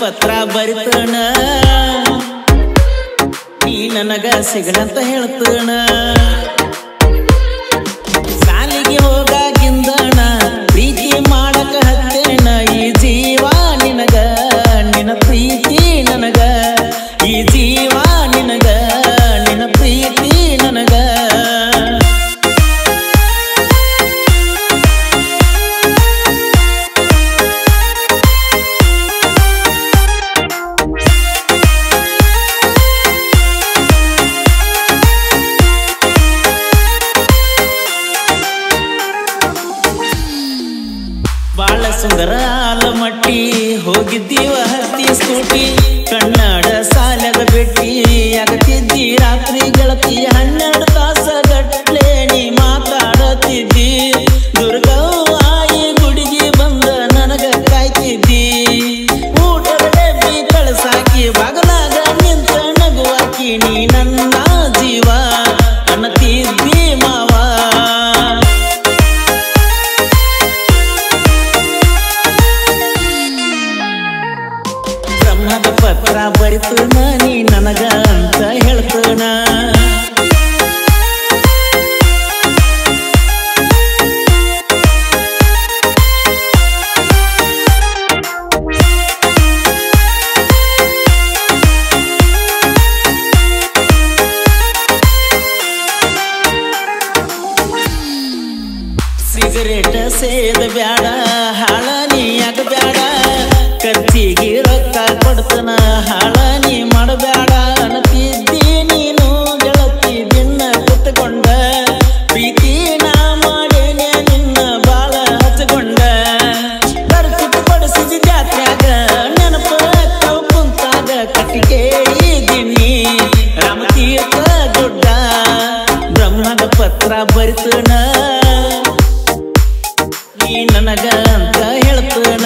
ಪತ್ರ ಬರಿತಣ ನೀ ನನಗ ಸಿಗಲಂತ ಹೇಳ್ತಣ ಸಾಲಿಗೆ ಹೋಗಾಗಿಂದಣ ಪ್ರೀತಿ ಮಾಡಕ ಹತ್ತೇಣ ಈ ಜೀವ ನಿನಗ ನಿನ್ನ ಪ್ರೀತಿ ನನಗ ಈ ಜೀವ ನಿನಗ ನಿನ್ನ ಪ್ರೀತಿ ನನಗ ಬಾಳ ಸುಂದರ ಆಲಮಟ್ಟಿ ಹೋಗಿದ್ದೀವ ಹತ್ತಿ ಸ್ಕೂಟಿ ಕನ್ನಡ ಸಾಲದ ಬೆಟ್ಟಿ ಆಗತಿದ್ದಿ ರಾತ್ರಿ ಗೆಳತಿ ಹನ್ನೆರಡು ತಾಸ ಗಟ್ಲೆ ನೀ ಮಾತಾಡತಿದ್ದಿ ದುರ್ಗವ್ವಾಯಿ ಗುಡಿಗೆ ಬಂದ ನನಗ ಕಾಯ್ತಿದ್ದಿ ಊಟದ ಡಬ್ಬಿ ಕಳಸಾಕಿ ಬಾಗಲಾಗ ನಿಂತ ನಗುವಾಕಿ ನೀ ನನ್ನ ಜೀವ ಅನ್ನತಿದ್ದಿ ಮಾವ ಬ್ರಹ್ಮದ ಪತ್ರ ಬರಿತನ ನೀ ನನಗ ಅಂತ ಹೇಳ್ತನ ಸಿಗರೇಟ್ ಸೇದ ಬ್ಯಾಡ ಹಾಳ ನೀ ಬ್ಯಾಡ ಖರ್ಚಿಗೆ ರೊಕ್ಕ ಕೊಡ್ತನ ಹಾಳ ನೀ ಮಾಡಬ್ಯಾಡ ಅನ್ನತಿದ್ದಿ ನೀನು ಗೆಳತಿ ದಿನ ಕುತ್ಕೊಂಡ ಪ್ರೀತಿ ನಾ ಮಾಡೇನೆ ನಿನ್ನ ಬಾಳ ಹಚ್ಕೊಂಡ ಬರ್ತಿಟ್ಟು ಬಡಿಸಿದ ಜಾತ್ರ್ಯಾಗ ನೆನಪ ಕವ್ ಕುಂತಾಗ ಕಟ್ಟಿಗೇಳಿದಿನಿ ರಾಮತೀರ್ಥ ಗುಡ್ಡ ಬ್ರಹ್ಮದ ಪತ್ರ ಬರಿತನ ನೀ ನನಗ ಅಂತ ಹೇಳ್ತನ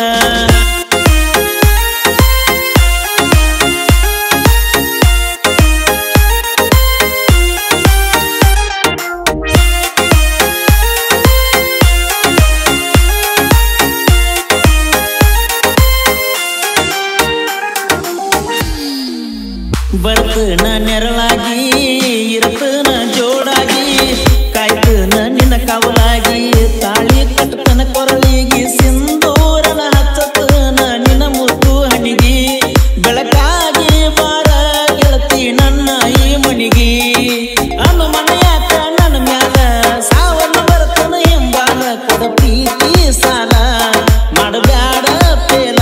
ಬರ್ತನ ನೆರಳಾಗಿ ಇರ್ತನ ಜೋಡಾಗಿ ಕಾಯ್ತನ ನಿನ್ನ ಕವಲಾಗಿ ತಾಳಿ ಕಟ್ಟತನ ಕೊರಳಿಗಿ ಸಿಂಧೂರನ ಹಚ್ಚತನ ನಿನ್ನ ಮುತ್ತು ಹಣಿಗಿ ಬೆಳಕಾಗಿ ಬಾರ ಗೆಳತಿ ನನ್ನ ಈ ಮಣಿಗಿ ಅನುಮನ ಯಾಕ ನನ್ನ ಮ್ಯಾಲ ಸಾವನ್ನ ಬರ್ತನ ಎಂಬಾಲ ಕೊಡ ಪ್ರೀತಿ ಸಾಲ ಮಾಡಬ್ಯಾಡ ಪೇಲ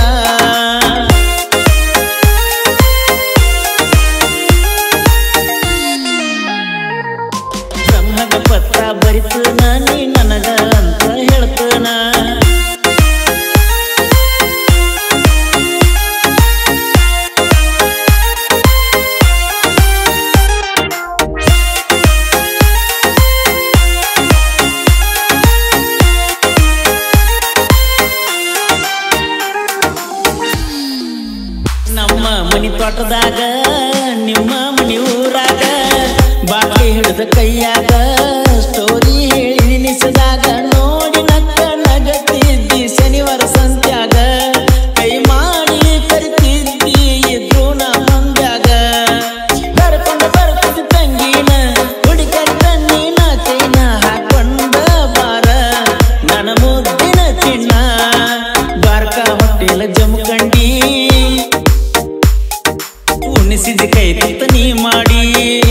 ಬ್ರಹ್ಮದ ಪತ್ರ ಬರಿತನ ನೀ ನನಗ ಅಂತ ಹೇಳ್ತನ ನಮ್ಮ ಮನಿ ತೋಟದಾಗ ನಿಮ್ಮ ಮನಿ ಊರಾಗ ಬಾಕಿ ಹಿಡಿದ ಕೈಯಾಗ ಸ್ಟೋರಿ ಹೇಳಿ ನಿನಿಸಿದಾಗ ನೋಡಿ ನಕ್ಕ ನಗತಿದ್ದಿ ಶನಿವಾರ ಸಂತ್ಯಾಗ ಕೈ ಮಾಡಿ ಕರಿತಿದ್ದಿ ಇದ್ರು ನಾ ಮಂದ್ಯಾಗ ಕರ್ಕೊಂಡು ಬರ್ತಿದ್ದ ತಂಗಿನ ಹುಡುಕರಿ ತನ್ನಿನ ಚೈನ ಹಾಕೊಂಡ ಬಾರ ನನ್ನ ಮುದ್ದಿನ ಚಿನ್ನ ಬಾರ್ಕ ಹೊಟ್ಟೆಲ ಜಮಖಂಡಿ ಉಣಿಸಿದ ಕೈ ತುತ್ತ ನೀ ಮಾಡಿ